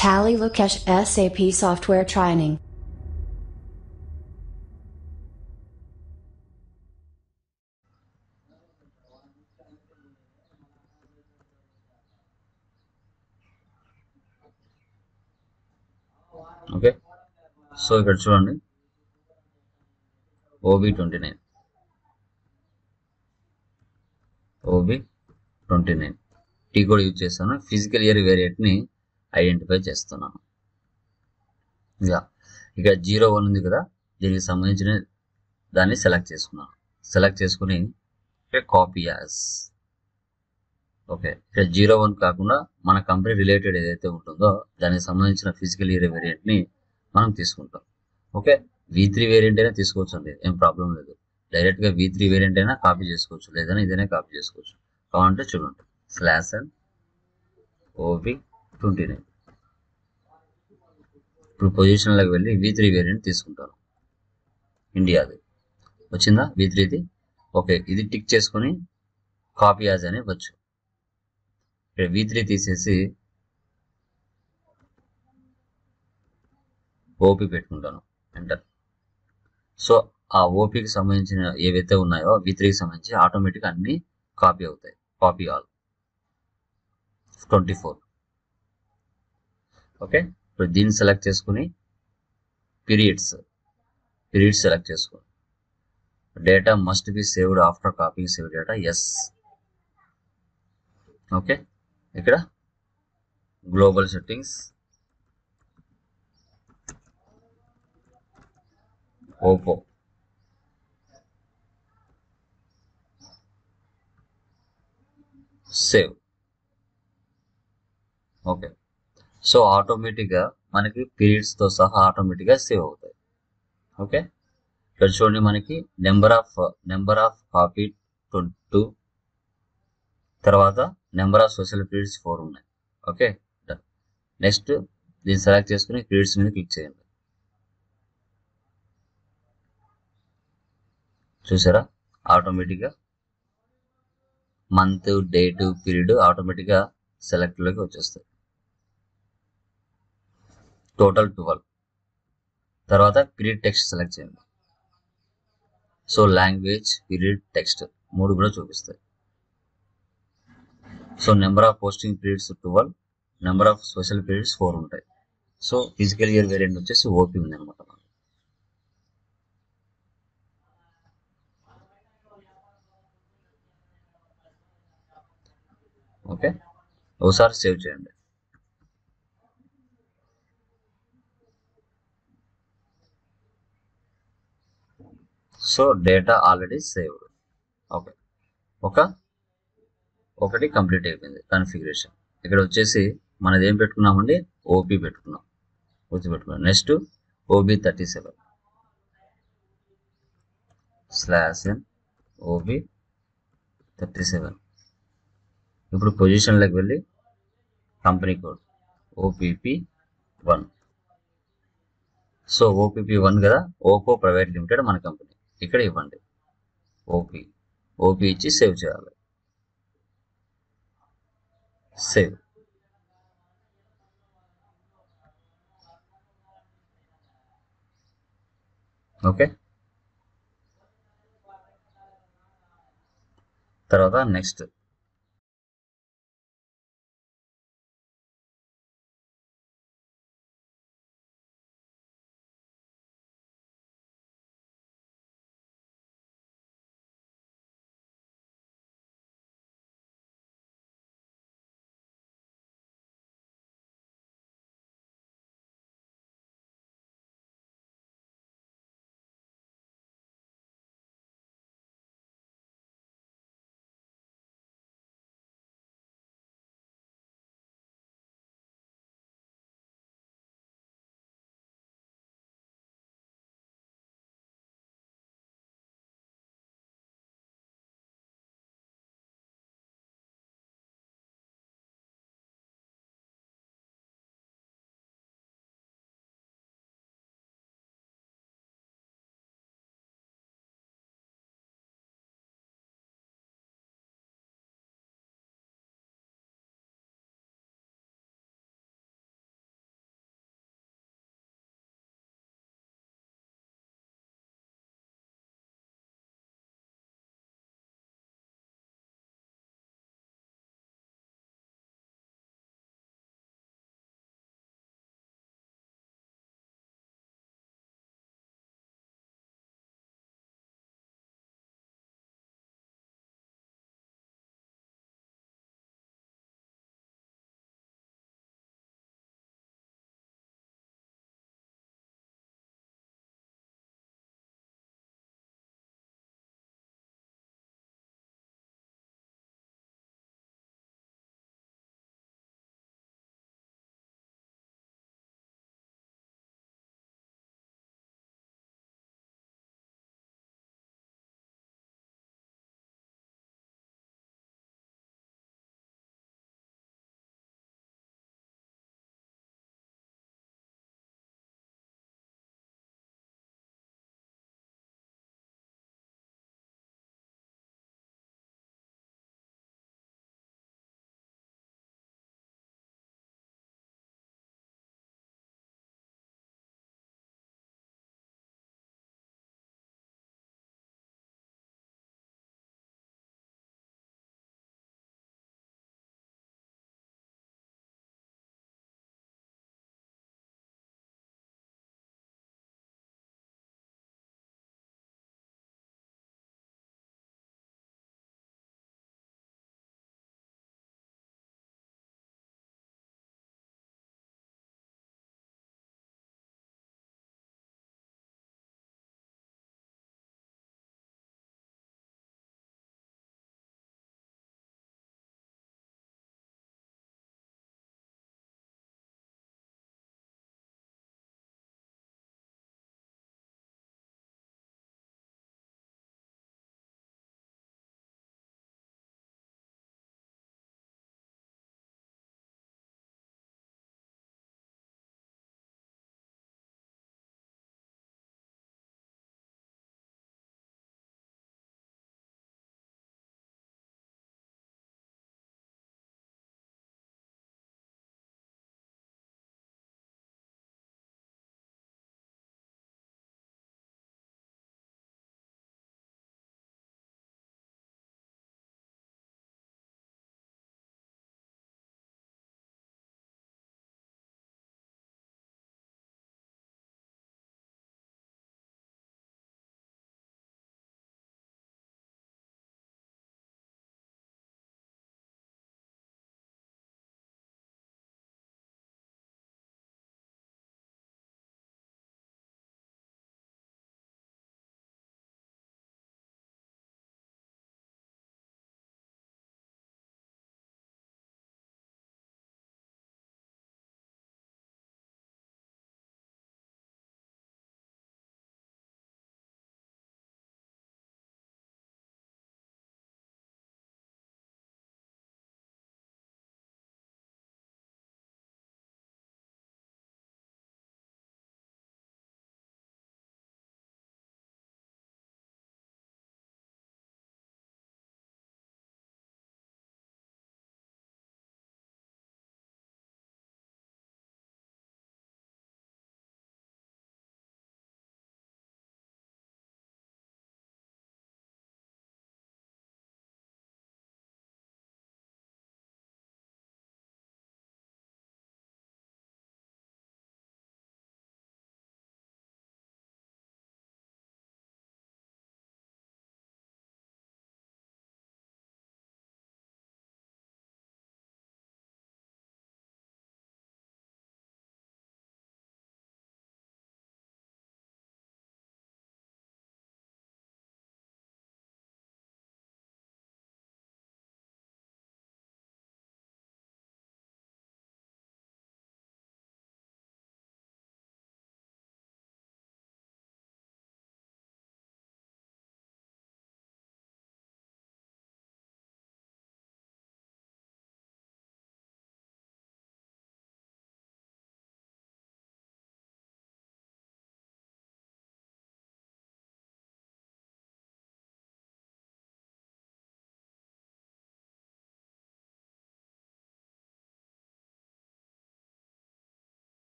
Tally Lukesh SAP Software Training. Okay so ఇక్కడ చూడండి OB twenty nine OB twenty nine T code use చేస్తాను physical year వేరియంట్ని identify చేస్తున్నాను ఇక ఇక జీరో వన్ ఉంది కదా దీనికి సంబంధించిన దాన్ని సెలెక్ట్ చేసుకున్నాను సెలెక్ట్ చేసుకుని కాపీ యాజ్ ఓకే ఇక్కడ జీరో వన్ కాకుండా మన కంపెనీ రిలేటెడ్ ఏదైతే ఉంటుందో దానికి సంబంధించిన ఫిజికల్ ఇయర్ వేరియంట్ని మనం తీసుకుంటాం ఓకే వి త్రీ వేరియంట్ అయినా తీసుకోవచ్చు అండి ఏం ప్రాబ్లం లేదు డైరెక్ట్గా వి త్రీ వేరియంట్ అయినా కాపీ చేసుకోవచ్చు లేదన్నా ఇదైనా కాపీ చేసుకోవచ్చు కావాలంటే చూడండి slash and OV twenty nine ఇప్పుడు పొజిషన్లోకి వెళ్ళి వి త్రీ వేరియంట్ తీసుకుంటాను ఇండియాది వచ్చిందా వి త్రీది ఓకే ఇది టిక్ చేసుకొని కాపీ యాజ్ అని వచ్చు ఇక్కడ వి త్రీ తీసేసి ఓపీ పెట్టుకుంటాను ఎంటర్ సో ఆ ఓపీకి సంబంధించిన ఏవైతే ఉన్నాయో వి త్రీకి సంబంధించి ఆటోమేటిక్ అన్ని కాపీ అవుతాయి copy all twenty four okay ఇప్పుడు దీన్ని సెలెక్ట్ చేసుకుని పీరియడ్స్ పీరియడ్స్ సెలెక్ట్ చేసుకోండి data must be saved after copying save data yes okay ఇక్కడ global settings Oppo save okay so ఆటోమేటిక్గా మనకి పీరియడ్స్తో సహా ఆటోమేటిక్గా సేవ్ అవుతాయి ఓకే ఇక్కడ చూడండి మనకి number of number of copy two తర్వాత number of social periods four ఉన్నాయి ఓకే నెక్స్ట్ దీన్ని సెలెక్ట్ చేసుకుని పీరియడ్స్ మీద క్లిక్ చేయండి చూసారా ఆటోమేటిక్గా మంత్ డేట్ పీరియడ్ ఆటోమేటిక్గా సెలెక్ట్లోకి వచ్చేస్తాయి టోటల్ ట్వెల్వ్ తర్వాత పీరియడ్ టెక్స్ట్ సెలెక్ట్ చేయండి సో లాంగ్వేజ్ పీరియడ్ టెక్స్ట్ మూడు కూడా చూపిస్తాయి so number of posting periods twelve number of social periods four ఉంటాయి సో ఫిజికల్ ఇయర్ వేరియంట్ వచ్చేసి ఓపీ ఉంది అనమాట ఓకే ఒకసారి సేవ్ చేయండి so data already saved okay ఒక ఒకటి కంప్లీట్ అయిపోయింది కన్ఫిగరేషన్ ఇక్కడ వచ్చేసి మనది ఏం పెట్టుకున్నామండి ఓపీ పెట్టుకున్నాం గుర్తుపెట్టుకున్నాం next OB thirty seven slash N OB thirty seven ఇప్పుడు పొజిషన్లోకి వెళ్ళి company code OPP one so OPP one కదా ఓపో ప్రైవేట్ లిమిటెడ్ మన కంపెనీ ఇక్కడ ఇవ్వండి ఓపీ ఓపీ ఇచ్చి సేవ్ చేయాలి సేవ్ ఓకే తర్వాత నెక్స్ట్